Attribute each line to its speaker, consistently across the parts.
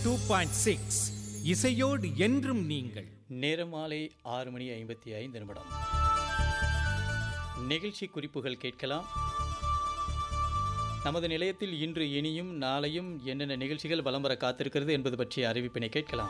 Speaker 1: two point six இசையோடு என்றும் நீங்கள்
Speaker 2: நேரம் மாலை ஆறு மணி ஐம்பத்தி ஐந்து நிமிடம் நிகழ்ச்சி குறிப்புகள் கேட்கலாம் நமது நிலையத்தில் இன்று இனியும் நாளையும் என்னென்ன நிகழ்ச்சிகள் வலம் வர காத்திருக்கிறது என்பது பற்றிய அறிவிப்பினை கேட்கலாம்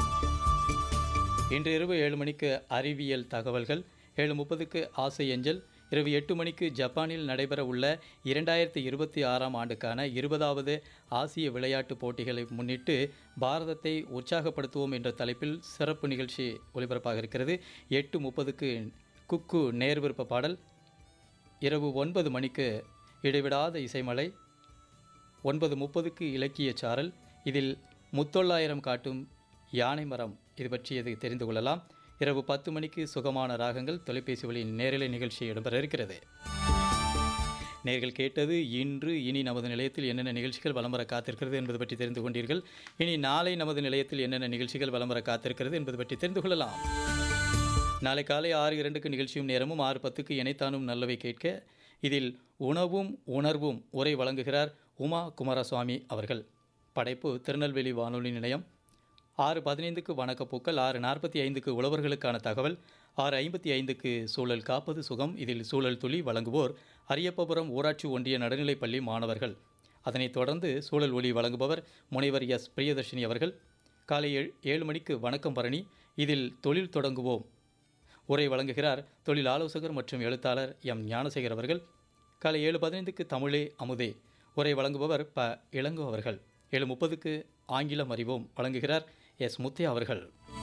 Speaker 2: இன்று இரவு ஏழு மணிக்கு அறிவியல் தகவல்கள் ஏழு முப்பதுக்கு ஆசை எஞ்சல் இரவு எட்டு மணிக்கு ஜப்பானில் நடைபெற உள்ள இரண்டாயிரத்தி இருபத்தி ஆறாம் ஆண்டுக்கான இருபதாவது ஆசிய விளையாட்டுப் போட்டிகளை முன்னிட்டு பாரதத்தை உற்சாகப்படுத்துவோம் என்ற தலைப்பில் சிறப்பு நிகழ்ச்சி ஒளிபரப்பாக இருக்கிறது எட்டு முப்பதுக்கு குக்கு நேர்விருப்ப பாடல் இரவு ஒன்பது மணிக்கு இடைவிடாத இசைமலை ஒன்பது முப்பதுக்கு இலக்கிய சாரல் இதில் முத்தொள்ளாயிரம் காட்டும் யானை மரம் இது பற்றியது தெரிந்து கொள்ளலாம் இரவு பத்து மணிக்கு சுகமான ராகங்கள் தொலைபேசி வழியின் நேரலை நிகழ்ச்சி இடம்பெற இருக்கிறது நேர்கள் கேட்டது இன்று இனி நமது நிலையத்தில் என்னென்ன நிகழ்ச்சிகள் வலம் வர காத்திருக்கிறது என்பது பற்றி தெரிந்து கொண்டீர்கள் இனி நாளை நமது நிலையத்தில் என்னென்ன நிகழ்ச்சிகள் வலம் வர காத்திருக்கிறது என்பது பற்றி தெரிந்து கொள்ளலாம் நாளை காலை ஆறு இரண்டுக்கு நிகழ்ச்சியும் நேரமும் ஆறு பத்துக்கு இணைத்தானும் நல்லவை கேட்க இதில் உணவும் உணர்வும் உரை வழங்குகிறார் உமா குமாரசுவாமி அவர்கள் படைப்பு திருநெல்வேலி வானொலி நிலையம் ஆறு பதினைந்துக்கு வணக்கப்பூக்கள் ஆறு நாற்பத்தி ஐந்துக்கு உழவர்களுக்கான தகவல் ஆறு ஐம்பத்தி ஐந்துக்கு சூழல் காப்பது சுகம் இதில் சூழல் துளி வழங்குவோர் அரியப்பபுரம் ஊராட்சி ஒன்றிய நடுநிலைப்பள்ளி மாணவர்கள் அதனைத் தொடர்ந்து சூழல் ஒளி வழங்குபவர் முனைவர் எஸ் பிரியதர்ஷினி அவர்கள் காலை ஏழு ஏழு மணிக்கு வணக்கம் பரணி இதில் தொழில் தொடங்குவோம் உரை வழங்குகிறார் தொழில் ஆலோசகர் மற்றும் எழுத்தாளர் எம் ஞானசேகர் அவர்கள் காலை ஏழு பதினைந்துக்கு தமிழே அமுதே உரை வழங்குபவர் ப இளங்கோ அவர்கள் ஏழு முப்பதுக்கு ஆங்கிலம் அறிவோம் வழங்குகிறார் எஸ் முத்தியா அவர்கள்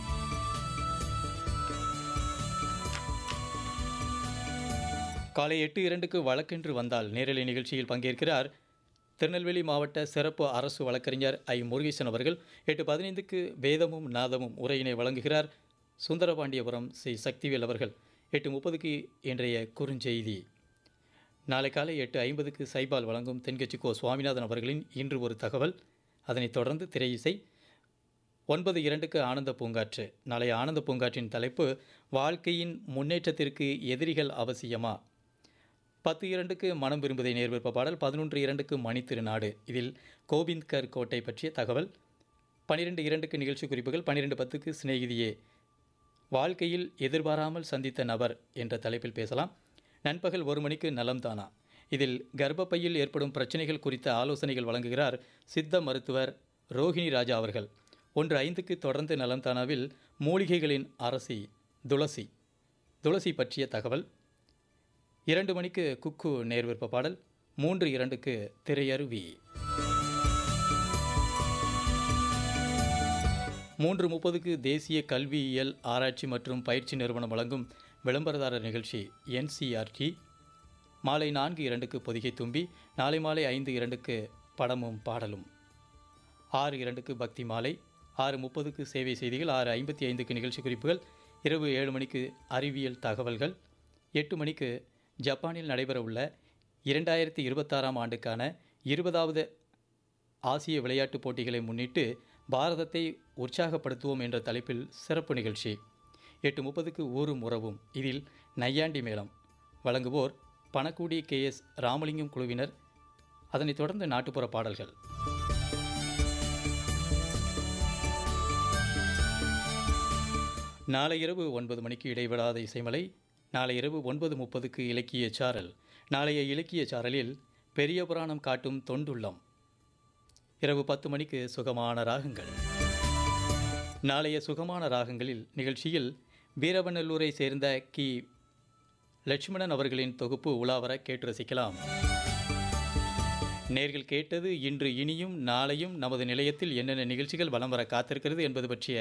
Speaker 2: காலை எட்டு இரண்டுக்கு வழக்கென்று வந்தால் நேரலை நிகழ்ச்சியில் பங்கேற்கிறார் திருநெல்வேலி மாவட்ட சிறப்பு அரசு வழக்கறிஞர் ஐ முருகேசன் அவர்கள் எட்டு பதினைந்துக்கு வேதமும் நாதமும் உரையினை வழங்குகிறார் சுந்தரபாண்டியபுரம் சி சக்திவேல் அவர்கள் எட்டு முப்பதுக்கு இன்றைய குறுஞ்செய்தி நாளை காலை எட்டு ஐம்பதுக்கு சைபால் வழங்கும் தென்கட்சி கோ சுவாமிநாதன் அவர்களின் இன்று ஒரு தகவல் அதனைத் தொடர்ந்து திரையிசை ஒன்பது இரண்டுக்கு ஆனந்த பூங்காற்று நாளைய ஆனந்த பூங்காற்றின் தலைப்பு வாழ்க்கையின் முன்னேற்றத்திற்கு எதிரிகள் அவசியமா பத்து இரண்டுக்கு மனம் விரும்புதை நேர்விருப்ப பாடல் பதினொன்று இரண்டுக்கு மணித்திருநாடு இதில் கோபிந்த்கர் கோட்டை பற்றிய தகவல் பன்னிரெண்டு இரண்டுக்கு நிகழ்ச்சி குறிப்புகள் பன்னிரெண்டு பத்துக்கு சிநேகிதியே வாழ்க்கையில் எதிர்பாராமல் சந்தித்த நபர் என்ற தலைப்பில் பேசலாம் நண்பகல் ஒரு மணிக்கு நலம்தானா இதில் கர்ப்பப்பையில் ஏற்படும் பிரச்சனைகள் குறித்த ஆலோசனைகள் வழங்குகிறார் சித்த மருத்துவர் ரோஹிணி ராஜா அவர்கள் ஒன்று ஐந்துக்கு தொடர்ந்து நலம்தானாவில் மூலிகைகளின் அரசி துளசி துளசி பற்றிய தகவல் இரண்டு மணிக்கு குக்கு நேர்விற்ப பாடல் மூன்று இரண்டுக்கு திரையருவி மூன்று முப்பதுக்கு தேசிய கல்வியியல் ஆராய்ச்சி மற்றும் பயிற்சி நிறுவனம் வழங்கும் விளம்பரதாரர் நிகழ்ச்சி என்சிஆர்டி மாலை நான்கு இரண்டுக்கு பொதிகை தும்பி நாளை மாலை ஐந்து இரண்டுக்கு படமும் பாடலும் ஆறு இரண்டுக்கு பக்தி மாலை ஆறு முப்பதுக்கு சேவை செய்திகள் ஆறு ஐம்பத்தி ஐந்துக்கு நிகழ்ச்சி குறிப்புகள் இரவு ஏழு மணிக்கு அறிவியல் தகவல்கள் எட்டு மணிக்கு ஜப்பானில் நடைபெறவுள்ள இரண்டாயிரத்தி இருபத்தாறாம் ஆண்டுக்கான இருபதாவது ஆசிய விளையாட்டுப் போட்டிகளை முன்னிட்டு பாரதத்தை உற்சாகப்படுத்துவோம் என்ற தலைப்பில் சிறப்பு நிகழ்ச்சி எட்டு முப்பதுக்கு ஊரும் உறவும் இதில் நையாண்டி மேளம் வழங்குவோர் பணக்கூடி கே எஸ் ராமலிங்கம் குழுவினர் அதனைத் தொடர்ந்து நாட்டுப்புற பாடல்கள் நாளை இரவு ஒன்பது மணிக்கு இடைவிடாத இசைமலை நாளை இரவு ஒன்பது முப்பதுக்கு இலக்கிய சாரல் நாளைய இலக்கிய சாரலில் பெரிய புராணம் காட்டும் தொண்டுள்ளம் இரவு பத்து மணிக்கு சுகமான ராகங்கள் நாளைய சுகமான ராகங்களில் நிகழ்ச்சியில் வீரவநல்லூரை சேர்ந்த கி லட்சுமணன் அவர்களின் தொகுப்பு உலாவர கேட்டு ரசிக்கலாம் நேர்கள் கேட்டது இன்று இனியும் நாளையும் நமது நிலையத்தில் என்னென்ன நிகழ்ச்சிகள் வலம் வர காத்திருக்கிறது என்பது பற்றிய